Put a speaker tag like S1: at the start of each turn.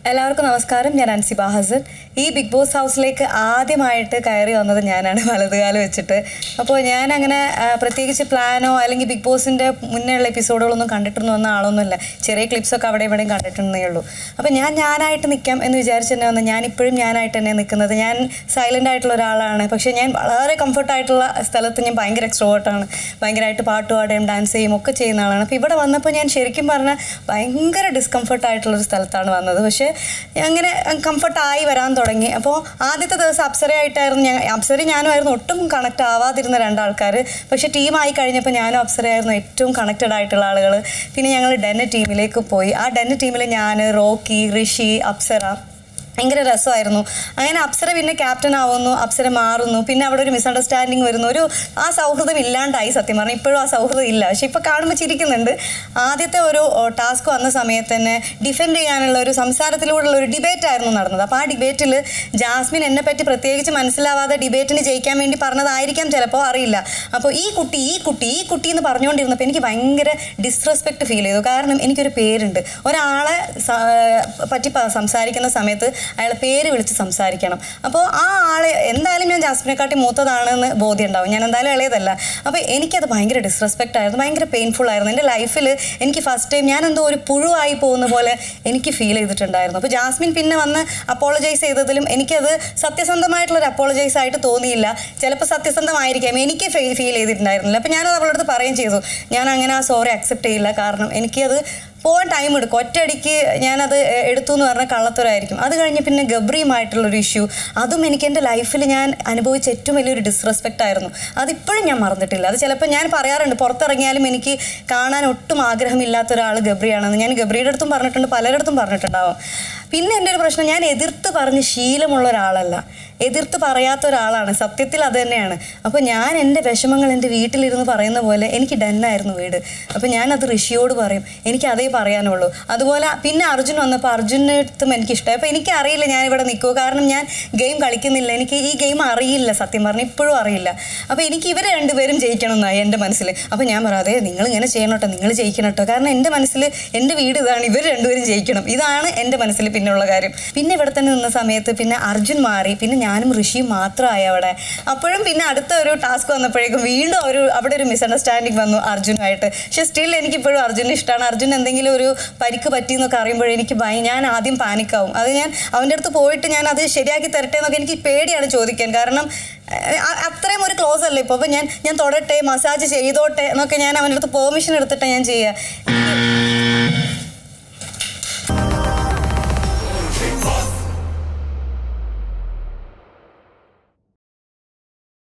S1: എല്ലാവർക്കും നമസ്കാരം ഞാൻ അൻസിബ ഹസൻ ഈ ബിഗ് ബോസ് ഹൗസിലേക്ക് ആദ്യമായിട്ട് കയറി വന്നത് ഞാനാണ് വലതുകാലം വെച്ചിട്ട് അപ്പോൾ ഞാൻ അങ്ങനെ ആ, പ്രത്യേകിച്ച് പ്ലാനോ അല്ലെങ്കിൽ ബിഗ് ബോസിൻ്റെ മുന്നേ ഉള്ള എപ്പിസോഡുകളൊന്നും കണ്ടിട്ടൊന്നും വന്ന ആളൊന്നുമല്ല ചെറിയ ക്ലിപ്സൊക്കെ അവിടെ ഇവിടെയും കണ്ടിട്ടുണ്ടേ ഉള്ളൂ അപ്പോൾ ഞാൻ ഞാനായിട്ട് നിൽക്കാം എന്ന് വിചാരിച്ച് തന്നെ വന്ന് ഞാൻ ഇപ്പോഴും ഞാനായിട്ട് തന്നെ നിൽക്കുന്നത് ഞാൻ സൈലൻ്റ് ആയിട്ടുള്ള ഒരാളാണ് പക്ഷേ ഞാൻ വളരെ കംഫർട്ടായിട്ടുള്ള സ്ഥലത്ത് ഞാൻ ഭയങ്കര എക്സ്ട്രോവേർട്ടാണ് ഭയങ്കരമായിട്ട് പാട്ട് പാടുകയും ഡാൻസ് ചെയ്യും ഒക്കെ ചെയ്യുന്ന ആളാണ് അപ്പോൾ ഇവിടെ വന്നപ്പോൾ ഞാൻ ശരിക്കും പറഞ്ഞാൽ ഭയങ്കര ഡിസ്കംഫർട്ട് ആയിട്ടുള്ളൊരു സ്ഥലത്താണ് വന്നത് പക്ഷേ അങ്ങനെ കംഫർട്ടായി വരാൻ തുടങ്ങി അപ്പോൾ ആദ്യത്തെ ദിവസം അപ്സരയായിട്ടായിരുന്നു ഞാൻ അപ്സര ഞാനുമായിരുന്നു ഒട്ടും കണക്ട് ആവാതിരുന്ന രണ്ടാൾക്കാർ പക്ഷേ ടീമായി കഴിഞ്ഞപ്പോൾ ഞാനും അപ്സരയായിരുന്നു ഏറ്റവും കണക്റ്റഡ് ആയിട്ടുള്ള ആളുകൾ പിന്നെ ഞങ്ങൾ ഡെന്ന ടീമിലേക്ക് പോയി ആ ഡെന്ന ടീമിൽ ഞാൻ റോക്കി ഋഷി അപ്സര ഭയങ്കര രസമായിരുന്നു അങ്ങനെ അപ്സര പിന്നെ ക്യാപ്റ്റൻ ആവുന്നു അപ്സര മാറുന്നു പിന്നെ അവിടെ ഒരു മിസ്അണ്ടർസ്റ്റാൻഡിങ് വരുന്നു ഒരു ആ സൗഹൃദം ഇല്ലാണ്ടായി സത്യം പറഞ്ഞാൽ ഇപ്പോഴും ആ സൗഹൃദം ഇല്ല പക്ഷെ ഇപ്പോൾ കാണുമ്പോൾ ചിരിക്കുന്നുണ്ട് ആദ്യത്തെ ഒരു ടാസ്ക് വന്ന സമയത്ത് തന്നെ ഡിഫെൻഡ് ചെയ്യാനുള്ള ഒരു സംസാരത്തിലൂടെയുള്ള ഒരു ഡിബേറ്റ് ആയിരുന്നു നടന്നത് അപ്പോൾ ആ ഡിബേറ്റിൽ ജാസ്മിൻ എന്നെ പറ്റി പ്രത്യേകിച്ച് മനസ്സിലാവാതെ ഡിബേറ്റിന് ജയിക്കാൻ വേണ്ടി പറഞ്ഞതായിരിക്കാം ചിലപ്പോൾ അറിയില്ല അപ്പോൾ ഈ കുട്ടി ഈ കുട്ടി ഈ കുട്ടി എന്ന് പറഞ്ഞുകൊണ്ടിരുന്നപ്പോൾ എനിക്ക് ഭയങ്കര ഡിസ്റെസ്പെക്ട് ഫീൽ ചെയ്തു കാരണം എനിക്കൊരു പേരുണ്ട് ഒരാളെ സ- പറ്റി പ- സംസാരിക്കുന്ന സമയത്ത് അയാളെ പേര് വിളിച്ച് സംസാരിക്കണം അപ്പോൾ ആ ആളെ എന്തായാലും ഞാൻ ജാസ്മിനെക്കാട്ടി മൂത്തതാണെന്ന് ബോധ്യം ഉണ്ടാവും ഞാൻ എന്തായാലും ഇളയതല്ല അപ്പോൾ എനിക്കത് ഭയങ്കര ഡിസ്റെസ്പെക്റ്റ് ആയിരുന്നു ഭയങ്കര പെയിൻഫുൾ ആയിരുന്നു എൻ്റെ ലൈഫിൽ എനിക്ക് ഫസ്റ്റ് ടൈം ഞാൻ എന്തോ ഒരു പുഴുവായി പോകുന്ന പോലെ എനിക്ക് ഫീൽ ചെയ്തിട്ടുണ്ടായിരുന്നു അപ്പോൾ ജാസ്മിൻ പിന്നെ വന്ന് അപ്പോളജൈസ് ചെയ്തതിലും എനിക്കത് സത്യസന്ധമായിട്ടുള്ളൊരു അപ്പോളജൈസ് ആയിട്ട് തോന്നിയില്ല ചിലപ്പോൾ സത്യസന്ധമായിരിക്കാം എനിക്ക് ഫീൽ ചെയ്തിട്ടുണ്ടായിരുന്നില്ല അപ്പോൾ ഞാനത് അവളുടെ അടുത്ത് പറയുകയും ചെയ്തു ഞാൻ അങ്ങനെ ആ സോറി അക്സെപ്റ്റ് ചെയ്യില്ല കാരണം എനിക്കത് പോകാൻ ടൈം എടുക്കും ഒറ്റയടിക്ക് ഞാനത് എ- എടുത്തു എന്ന് പറഞ്ഞാൽ കള്ളത്തരായിരിക്കും അത് കഴിഞ്ഞ് പിന്നെ ഗബ്രിയുമായിട്ടുള്ളൊരു ഇഷ്യൂ അതും എനിക്ക് എൻ്റെ ലൈഫിൽ ഞാൻ അനുഭവിച്ച ഏറ്റവും വലിയൊരു ഡിസ്റെസ്പെക്റ്റ് ആയിരുന്നു അതിപ്പോഴും ഞാൻ മറന്നിട്ടില്ല അത് ചിലപ്പോൾ ഞാൻ പറയാറുണ്ട് പുറത്തിറങ്ങിയാലും എനിക്ക് കാണാൻ ഒട്ടും ആഗ്രഹമില്ലാത്ത ഒരാൾ ഗബ്രിയാണെന്ന് ഞാൻ ഗബ്രിയുടെ അടുത്തും പറഞ്ഞിട്ടുണ്ട് പലരിടത്തും പറഞ്ഞിട്ടുണ്ടാവും പിന്നെ എൻ്റെ ഒരു പ്രശ്നം ഞാൻ എതിർത്ത് പറഞ്ഞ് ശീലമുള്ള ഒരാളല്ല എതിർത്ത് പറയാത്ത ഒരാളാണ് സത്യത്തിൽ അത് തന്നെയാണ് അപ്പോൾ ഞാൻ എൻ്റെ വിഷമങ്ങൾ എൻ്റെ വീട്ടിലിരുന്ന് പറയുന്ന പോലെ എനിക്ക് ഡന്നായിരുന്നു വീട് അപ്പോൾ ഞാനത് ഋഷിയോട് പറയും എനിക്ക് അതേ പറയാനുള്ളൂ അതുപോലെ പിന്നെ അർജുൻ വന്നപ്പോൾ അർജുൻ്റെ അടുത്തും എനിക്ക് ഇഷ്ടമായി അപ്പോൾ എനിക്ക് അറിയില്ല ഞാൻ ഇവിടെ നിൽക്കുമോ കാരണം ഞാൻ ഗെയിം കളിക്കുന്നില്ല എനിക്ക് ഈ ഗെയിം അറിയില്ല സത്യം പറഞ്ഞാൽ ഇപ്പോഴും അറിയില്ല അപ്പോൾ എനിക്ക് ഇവർ രണ്ടുപേരും ജയിക്കണം എന്നായി എൻ്റെ മനസ്സിൽ അപ്പോൾ ഞാൻ പറയാം അതെ നിങ്ങൾ ഇങ്ങനെ ചെയ്യണം കേട്ടോ നിങ്ങൾ ജയിക്കണം കേട്ടോ കാരണം എൻ്റെ മനസ്സിൽ എൻ്റെ വീട് ഇതാണ് ഇവർ രണ്ടുപേരും ജയിക്കണം ഇതാണ് എൻ്റെ മനസ്സിൽ പിന്നെയുള്ള കാര്യം പിന്നെ ഇവിടെ തന്നെ നിന്ന സമയത്ത് പിന്നെ അർജുൻ മാറി പിന്നെ ഞാനും ഋഷിയും മാത്രമായി അവിടെ അപ്പോഴും പിന്നെ അടുത്ത ഒരു ടാസ്ക് വന്നപ്പോഴേക്കും വീണ്ടും ഒരു അവിടെ ഒരു മിസ്അണ്ടർസ്റ്റാൻഡിങ് വന്നു അർജുനുമായിട്ട് പക്ഷേ സ്റ്റിൽ എനിക്കിപ്പോഴും അർജുനെ ഇഷ്ടമാണ് അർജുൻ എന്തെങ്കിലും ഒരു പരിക്ക് പറ്റി എന്നൊക്കെ അറിയുമ്പോൾ എനിക്ക് ഭയ ഞാൻ ആദ്യം പാനിക്കാവും അത് ഞാൻ അവൻ്റെ അടുത്ത് പോയിട്ട് ഞാൻ അത് ശരിയാക്കി തരട്ടെ എന്നൊക്കെ എനിക്ക് പേടിയാണ് ചോദിക്കാൻ കാരണം ഏഹ്, അ- അത്രയും ഒരു ക്ലോസ് അല്ലേ ഇപ്പോൾ അപ്പോൾ ഞാൻ ഞാൻ തൊടട്ടെ മസാജ് ചെയ്തോട്ടെ എന്നൊക്കെ ഞാൻ അവൻ്റെ അടുത്ത് പെർമിഷൻ എടുത്തിട്ടാണ് ഞാൻ ചെയ്യുക